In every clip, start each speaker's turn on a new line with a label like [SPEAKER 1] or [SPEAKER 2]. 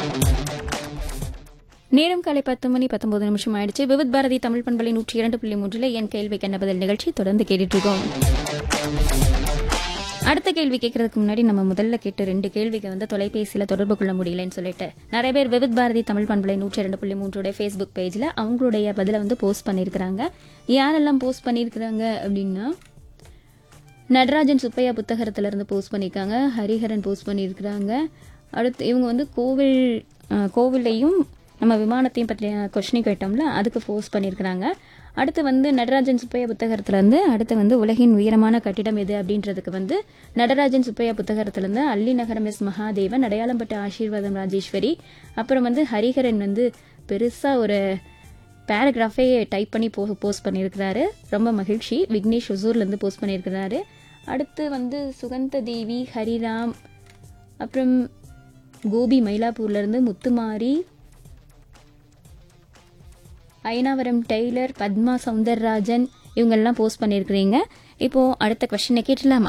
[SPEAKER 1] நேரம் காலை பத்து மணி பத்தொன்பது நிமிஷம் ஆயிடுச்சு விவித் பாரதி தமிழ் பண்பலை நூற்றி இரண்டு புள்ளி மூன்றுல என் கேள்விக்கு என்ன பதில் நிகழ்ச்சி தொடர்ந்து கேட்டுட்டு இருக்கோம் அடுத்த கேள்வி கேட்கறதுக்கு முன்னாடி நம்ம முதல்ல கேட்ட ரெண்டு கேள்விக்கு வந்து தொலைபேசியில் தொடர்பு கொள்ள முடியலன்னு சொல்லிட்டு நிறைய பேர் விவித் பாரதி தமிழ் பண்பலை நூற்றி இரண்டு புள்ளி மூன்றோட ஃபேஸ்புக் பேஜில் அவங்களுடைய பதிலை வந்து போஸ்ட் பண்ணியிருக்கிறாங்க யாரெல்லாம் போஸ்ட் பண்ணியிருக்கிறாங்க அப்படின்னா நடராஜன் சுப்பையா புத்தகத்துல இருந்து போஸ்ட் பண்ணியிருக்காங்க ஹரிஹரன் போஸ்ட் பண்ணியிருக்கிறாங்க அடுத்து இவங்க வந்து கோவில் அஹ், கோவிலையும் நம்ம விமானத்தையும் பற்றிய கொஸ்டின் கேட்டோம்ல அதுக்கு போஸ்ட் பண்ணியிருக்கிறாங்க அடுத்து வந்து நடராஜன் சுப்பையா புத்தகத்துல இருந்து அடுத்து வந்து உலகின் உயரமான கட்டிடம் எது அப்படின்றதுக்கு வந்து நடராஜன் சுப்பையா புத்தகத்துல இருந்து அள்ளி நகரம் எஸ் மகாதேவன் அடையாளம்பட்ட ஆசீர்வாதம் ராஜேஸ்வரி அப்புறம் வந்து ஹரிஹரன் வந்து பெருசா ஒரு பேராகிராஃபே டைப் பண்ணி போ போஸ்ட் பண்ணியிருக்கிறாரு ரொம்ப மகிழ்ச்சி விக்னேஷ் ஒசூர்லேருந்து போஸ்ட் பண்ணியிருக்கிறாரு அடுத்து வந்து சுகந்த தேவி ஹரிராம் அப்புறம் கோபி மயிலாப்பூர்லேருந்து முத்துமாரி அயனாவரம் டெய்லர் பத்மா சவுந்தரராஜன் இவங்கெல்லாம் போஸ்ட் பண்ணியிருக்கிறீங்க இப்போ அடுத்த கொஸ்டினை கேட்டலாமா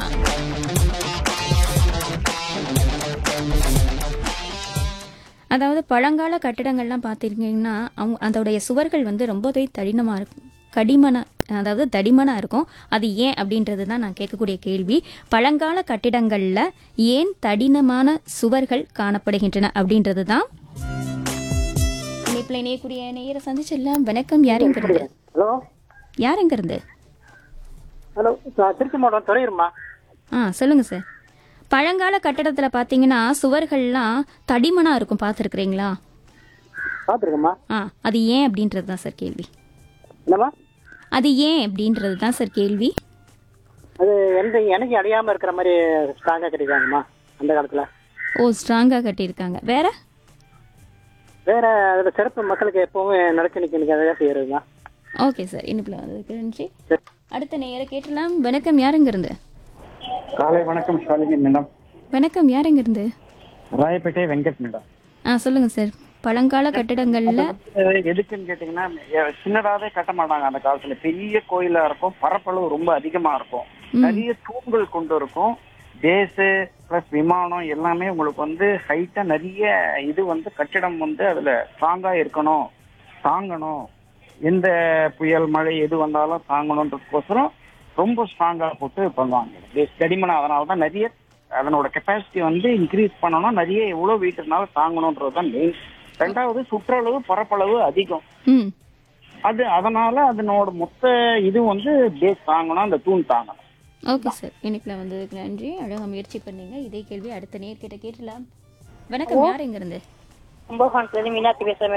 [SPEAKER 1] அதாவது பழங்கால கட்டிடங்கள்லாம் பார்த்துருக்கீங்கன்னா அவங்க அதோடைய சுவர்கள் வந்து ரொம்பவே தடினமாக இருக்கும் கடிமன அதாவது தடிமனாக இருக்கும் அது ஏன் அப்படின்றது தான் நான் கேட்கக்கூடிய கேள்வி பழங்கால கட்டிடங்களில் ஏன் தடினமான சுவர்கள் காணப்படுகின்றன அப்படின்றது தான் இணைப்பில் இணையக்கூடிய நேயரை சந்திச்சிடலாம் வணக்கம் யாருங்க இருந்து
[SPEAKER 2] ஹலோ
[SPEAKER 1] யாருங்க இருந்து
[SPEAKER 2] ஹலோ நான் திருச்சி மாவட்டம் துறையூர்மா
[SPEAKER 1] ஆ சொல்லுங்க சார் பழங்கால கட்டடத்துல பாத்தீங்கன்னா சுவர்கள்லாம் தடிமனா இருக்கும் பார்த்துருக்குறீங்களா
[SPEAKER 2] பார்த்துருக்கேம்மா
[SPEAKER 1] ஆ அது ஏன் அப்படின்றது தான் சார் கேள்வி
[SPEAKER 2] என்னம்மா
[SPEAKER 1] அது ஏன் அப்படின்றது தான் சார் கேள்வி
[SPEAKER 2] அது எந்த எனக்கு அடையாமல் இருக்கிற மாதிரி ஸ்ட்ராங்காக கட்டிருக்காங்கம்மா அந்த காலத்தில்
[SPEAKER 1] ஓ ஸ்ட்ராங்கா கட்டியிருக்காங்க வேற
[SPEAKER 2] வேற அதில் சிறப்பு மக்களுக்கு எப்பவும் நடக்க நிற்க நிற்காத செய்யறதுமா
[SPEAKER 1] ஓகே சார் இனிப்பில் வந்ததுக்கு நன்றி அடுத்த நேரம் கேட்டலாம் வணக்கம் யாருங்க இருந்து
[SPEAKER 3] காலை வணக்கம் ஷாலினி மேடம்
[SPEAKER 1] வணக்கம் யாருங்க இருந்து
[SPEAKER 3] ராயப்பேட்டை வெங்கட் மேடம்
[SPEAKER 1] ஆ சொல்லுங்க சார் பழங்கால கட்டிடங்கள்ல
[SPEAKER 3] அஹ் எதுக்குன்னு கேட்டீங்கன்னா எ- சின்னதாவே கட்ட மாட்டாங்க அந்த காலத்துல பெரிய கோயிலா இருக்கும் பரப்பளவு ரொம்ப அதிகமா இருக்கும் நிறைய தூண்கள் கொண்டு இருக்கும் பேஸு பிளஸ் விமானம் எல்லாமே உங்களுக்கு வந்து ஹைட்டா நிறைய இது வந்து கட்டிடம் வந்து அதுல ஸ்ட்ராங்கா இருக்கணும் தாங்கணும் எந்த புயல் மழை எது வந்தாலும் தாங்கணுன்றதுக்கோசரம் ரொம்ப ஸ்ட்ராங்கா போட்டு பண்ணுவாங்க பேஸ் தடிமனா அதனால தான் நிறைய அதனோட கெப்பாசிட்டி வந்து இன்க்ரீஸ் பண்ணணும் நிறைய எவ்வளவு வெயிட் இருந்தாலும் தாங்கணுன்றது தான் மெயின் ரெண்டாவது சுற்றளவு பரப்பளவு அதிகம்
[SPEAKER 1] ம்
[SPEAKER 3] அது அதனால அதனோட மொத்த இது வந்து பேஸ் தாங்கணும் அந்த தூண் தாங்கணும்
[SPEAKER 1] ஓகே சார் இனிப்பில் வந்ததுக்கு நன்றி அழகாக முயற்சி பண்ணீங்க இதே கேள்வி அடுத்த நேர்கிட்ட கேட்டலாம் வணக்கம் யார் இங்க இருந்து
[SPEAKER 4] கும்பகோணத்துல இருந்து மீனாட்சி பேசுறேன்